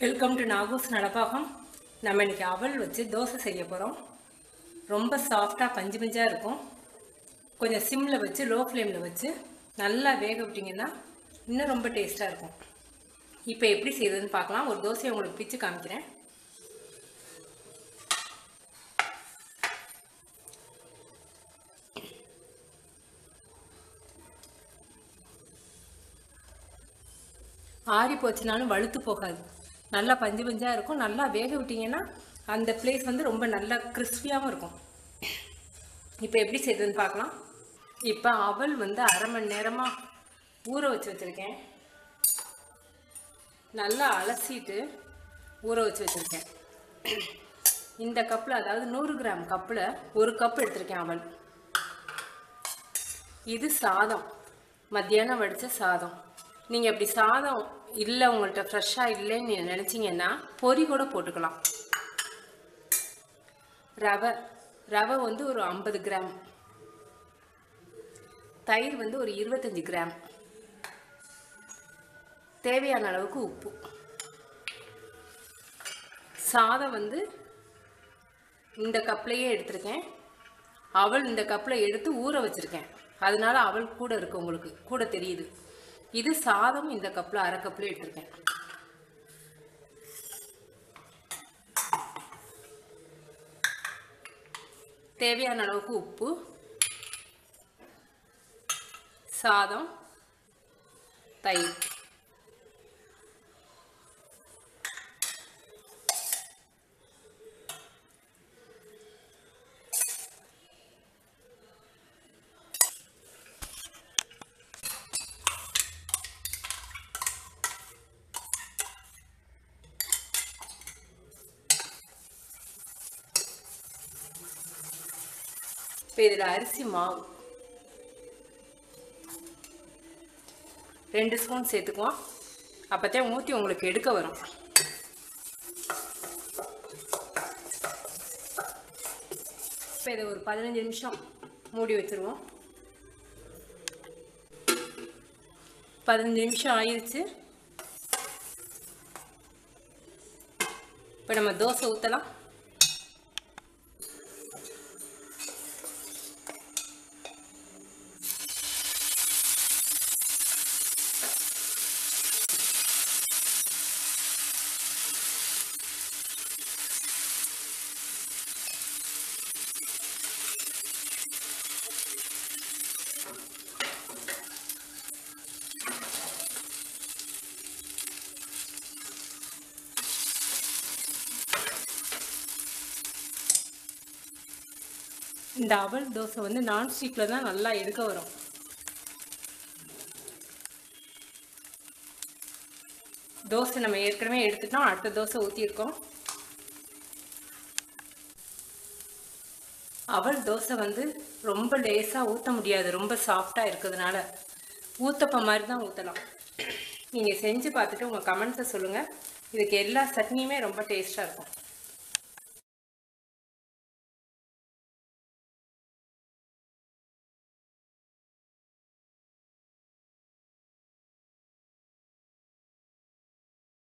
welcome to நாகூஸ் நடப்பாகம் நம்ம இன்னைக்கு அவல் வச்சு தோசை செய்ய போகிறோம் ரொம்ப சாஃப்டாக பஞ்சு பஞ்சாக இருக்கும் கொஞ்சம் சிம்மில் வச்சு லோ ஃப்ளேமில் வச்சு நல்லா வேக விட்டிங்கன்னா இன்னும் ரொம்ப டேஸ்ட்டாக இருக்கும் இப்போ எப்படி செய்யறதுன்னு பார்க்கலாம் ஒரு தோசையை உங்களுக்கு பிச்சு காமிக்கிறேன் ஆறி போச்சுனாலும் வழுத்து போகாது நல்லா பஞ்சு பஞ்சாக இருக்கும் நல்லா வேக விட்டிங்கன்னா அந்த பிளேஸ் வந்து ரொம்ப நல்லா கிறிஸ்பியாகவும் இருக்கும் இப்போ எப்படி செய்யுதுன்னு பார்க்கலாம் இப்போ அவல் வந்து அரை மணி நேரமாக ஊற வச்சு வச்சுருக்கேன் நல்லா அலசிட்டு ஊற வச்சு வச்சுருக்கேன் இந்த கப்பில் அதாவது நூறு கிராம் கப்பில் ஒரு கப் எடுத்திருக்கேன் அவல் இது சாதம் மத்தியானம் வடித்த சாதம் நீங்கள் அப்படி சாதம் இல்லை உங்கள்கிட்ட ஃப்ரெஷ்ஷாக இல்லைன்னு நீங்க நினச்சிங்கன்னா பொரி கூட போட்டுக்கலாம் ரவை ரவை வந்து ஒரு ஐம்பது கிராம் தயிர் வந்து ஒரு இருபத்தஞ்சி கிராம் தேவையான அளவுக்கு உப்பு சாதம் வந்து இந்த கப்லையே எடுத்திருக்கேன் அவள் இந்த கப்பில் எடுத்து ஊற வச்சுருக்கேன் அதனால அவள் கூட இருக்கு உங்களுக்கு கூட தெரியுது இது சாதம் இந்த கப்பில் அரை கப்பில் எடுத்திருக்கேன் தேவையான அளவுக்கு உப்பு சாதம் தயிர் இப்போ இதில் அரிசி மாவு ரெண்டு ஸ்பூன் சேர்த்துக்குவோம் அப்போத்தான் ஊற்றி உங்களுக்கு எடுக்க வரும் இப்போ இதை ஒரு பதினஞ்சு நிமிஷம் மூடி வச்சுருவோம் பதினஞ்சு நிமிஷம் ஆயிடுச்சு இப்போ நம்ம தோசை ஊற்றலாம் இந்த அவல் தோசை வந்து நான்ஸ்டிக்கில் தான் நல்லா எடுக்க வரும் தோசை நம்ம ஏற்கனவே எடுத்துட்டோம் அடுத்த தோசை ஊற்றிருக்கோம் அவல் தோசை வந்து ரொம்ப லேசாக ஊற்ற முடியாது ரொம்ப சாஃப்டாக இருக்கிறதுனால ஊத்தப்பம் மாதிரி தான் ஊற்றலாம் நீங்கள் செஞ்சு பார்த்துட்டு உங்கள் கமெண்ட்ஸை சொல்லுங்கள் இதுக்கு எல்லா சட்னியுமே ரொம்ப டேஸ்ட்டாக இருக்கும்